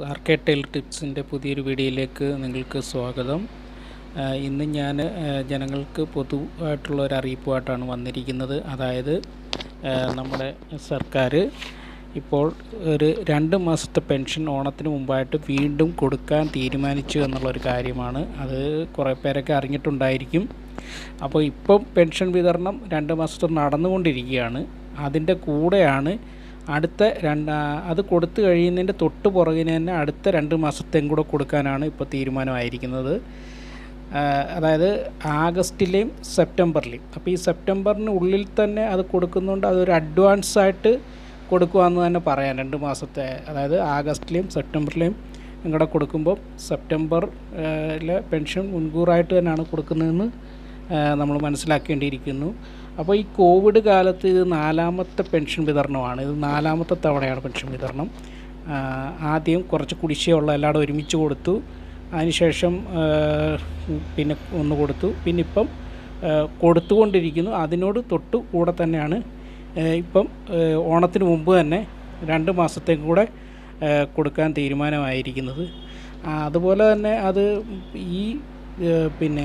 R K tell ടിപ്സിൻ്റെ പുതിയൊരു വീഡിയോയിലേക്ക് നിങ്ങൾക്ക് സ്വാഗതം ആ, ഇന്ന് ഞാൻ ആ, ജനങ്ങൾക്ക് പൊതുവായിട്ടുള്ള ഒരു അറിയിപ്പുമായിട്ടാണ് വന്നിരിക്കുന്നത് അതായത് ആ, നമ്മുടെ സർക്കാർ ഇപ്പോൾ ഒരു രണ്ട് മാസത്തെ പെൻഷൻ ഓണത്തിന് മുമ്പായിട്ട് വീണ്ടും കൊടുക്കാൻ തീരുമാനിച്ചു എന്നുള്ളൊരു കാര്യമാണ് അത് കുറേ പേരൊക്കെ അറിഞ്ഞിട്ടുണ്ടായിരിക്കും അപ്പോൾ ഇപ്പം പെൻഷൻ വിതരണം രണ്ട് മാസത്തെ നടന്നുകൊണ്ടിരിക്കുകയാണ് അതിൻ്റെ കൂടെയാണ് അടുത്ത രണ്ട് അത് കൊടുത്തു കഴിയുന്നതിൻ്റെ തൊട്ട് പുറകിന് തന്നെ അടുത്ത രണ്ട് മാസത്തെയും കൂടെ കൊടുക്കാനാണ് ഇപ്പോൾ തീരുമാനമായിരിക്കുന്നത് ആ, അതായത് ആഗസ്റ്റിലെയും സെപ്റ്റംബറിലെയും അപ്പോൾ ഈ സെപ്റ്റംബറിന് ഉള്ളിൽ തന്നെ അത് കൊടുക്കുന്നുണ്ട് അതൊരു അഡ്വാൻസ് ആയിട്ട് കൊടുക്കുവാന്ന് തന്നെ പറയാം രണ്ട് മാസത്തെ അതായത് ആഗസ്റ്റിലെയും സെപ്റ്റംബറിലെയും കൂടെ കൊടുക്കുമ്പോൾ സെപ്റ്റംബറിലെ പെൻഷൻ മുൻകൂറായിട്ട് തന്നെയാണ് കൊടുക്കുന്നതെന്ന് നമ്മൾ മനസ്സിലാക്കേണ്ടിയിരിക്കുന്നു അപ്പോൾ ഈ കോവിഡ് കാലത്ത് ഇത് നാലാമത്തെ പെൻഷൻ വിതരണമാണ് ഇത് നാലാമത്തെ തവണയാണ് പെൻഷൻ വിതരണം ആ, ആദ്യം കുറച്ച് കുടിശ്ശിയുള്ള എല്ലാവരും ഒരുമിച്ച് കൊടുത്തു അതിനുശേഷം ആ, പിന്നെ ഒന്ന് കൊടുത്തു പിന്നെ ഇപ്പം ആ, കൊടുത്തുകൊണ്ടിരിക്കുന്നു അതിനോട് തൊട്ട് കൂടെ തന്നെയാണ് ആ, ഇപ്പം ആ, ഓണത്തിന് മുമ്പ് തന്നെ രണ്ട് മാസത്തേക്കും കൂടെ ആ, കൊടുക്കാൻ തീരുമാനമായിരിക്കുന്നത് ആ, അതുപോലെ തന്നെ അത് ഈ ആ, പിന്നെ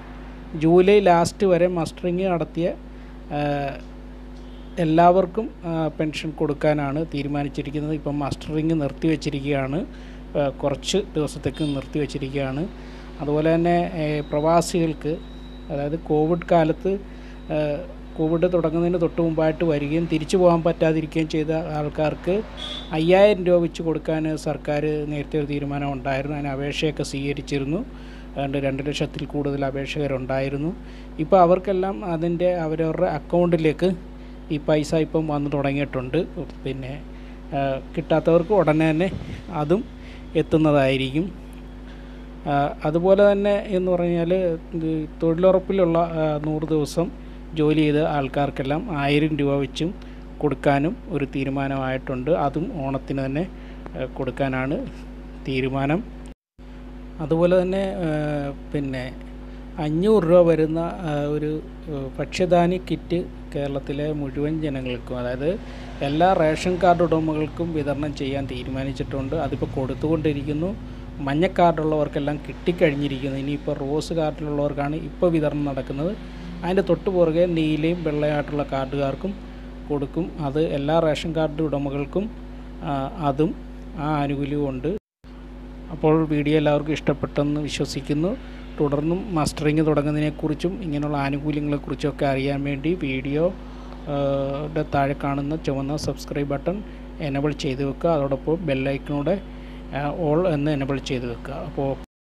ജൂലൈ ലാസ്റ്റ് വരെ മസ്റ്ററിങ് നടത്തിയ ആ, എല്ലാവർക്കും ആ, പെൻഷൻ കൊടുക്കാനാണ് തീരുമാനിച്ചിരിക്കുന്നത് ഇപ്പം മസ്റ്ററിങ് നിർത്തിവെച്ചിരിക്കുകയാണ് ആ, കുറച്ച് ദിവസത്തേക്ക് നിർത്തിവെച്ചിരിക്കുകയാണ് അതുപോലെ തന്നെ ഏ, പ്രവാസികൾക്ക് അതായത് കോവിഡ് കാലത്ത് ആ, കോവിഡ് തുടങ്ങുന്നതിന് തൊട്ട് മുമ്പായിട്ട് വരികയും തിരിച്ചു പോകാൻ പറ്റാതിരിക്കുകയും ചെയ്ത ആൾക്കാർക്ക് അയ്യായിരം രൂപ വെച്ച് കൊടുക്കാൻ സർക്കാർ നേരത്തെ ഒരു തീരുമാനം ഉണ്ടായിരുന്നു അതിന് അപേക്ഷയൊക്കെ സ്വീകരിച്ചിരുന്നു അതുകൊണ്ട് രണ്ട് ലക്ഷത്തിൽ കൂടുതൽ അപേക്ഷകരുണ്ടായിരുന്നു ഇപ്പോൾ അവർക്കെല്ലാം അതിൻ്റെ അവരവരുടെ അക്കൗണ്ടിലേക്ക് ഈ പൈസ ഇപ്പം വന്നു തുടങ്ങിയിട്ടുണ്ട് പിന്നെ ആ, കിട്ടാത്തവർക്ക് ഉടനെ തന്നെ അതും എത്തുന്നതായിരിക്കും ആ, അതുപോലെ തന്നെ എന്ന് പറഞ്ഞാൽ ഇത് തൊഴിലുറപ്പിലുള്ള ആ, നൂറ് ദിവസം ജോലി ചെയ്ത ആൾക്കാർക്കെല്ലാം ആയിരം രൂപ വെച്ചും കൊടുക്കാനും ഒരു തീരുമാനമായിട്ടുണ്ട് അതും ഓണത്തിന് തന്നെ ആ, കൊടുക്കാനാണ് തീരുമാനം അതുപോലെ തന്നെ ആ, പിന്നെ അഞ്ഞൂറ് രൂപ വരുന്ന ആ, ഒരു ആ, ഭക്ഷ്യധാന്യ കിറ്റ് കേരളത്തിലെ മുഴുവൻ ജനങ്ങൾക്കും അതായത് എല്ലാ റേഷൻ കാർഡ് ഉടമകൾക്കും വിതരണം ചെയ്യാൻ തീരുമാനിച്ചിട്ടുണ്ട് അതിപ്പോൾ കൊടുത്തുകൊണ്ടിരിക്കുന്നു മഞ്ഞ കാർഡുള്ളവർക്കെല്ലാം കിട്ടിക്കഴിഞ്ഞിരിക്കുന്നു ഇനിയിപ്പോൾ റോസ് കാർഡിലുള്ളവർക്കാണ് ഇപ്പോൾ വിതരണം നടക്കുന്നത് അതിൻ്റെ തൊട്ട് പുറകെ നീലയും വെള്ളയായിട്ടുള്ള കാർഡുകാർക്കും കൊടുക്കും അത് എല്ലാ റേഷൻ കാർഡ് ഉടമകൾക്കും ആ, അതും ആ ആനുകൂല്യവും ഉണ്ട് അപ്പോൾ വീഡിയോ എല്ലാവർക്കും ഇഷ്ടപ്പെട്ടെന്ന് വിശ്വസിക്കുന്നു തുടർന്നും മാസ്റ്ററിങ് തുടങ്ങുന്നതിനെക്കുറിച്ചും ഇങ്ങനെയുള്ള ആനുകൂല്യങ്ങളെക്കുറിച്ചും ഒക്കെ അറിയാൻ വേണ്ടി വീഡിയോ ആ, ടെ താഴെ കാണുന്ന ചുവന്ന സബ്സ്ക്രൈബ് ബട്ടൺ എനബിൾ ചെയ്ത് വെക്കുക അതോടൊപ്പം ബെല്ലൈക്കണൂടെ ഓൾ എന്ന് എനബിൾ ചെയ്ത് വെക്കുക അപ്പോൾ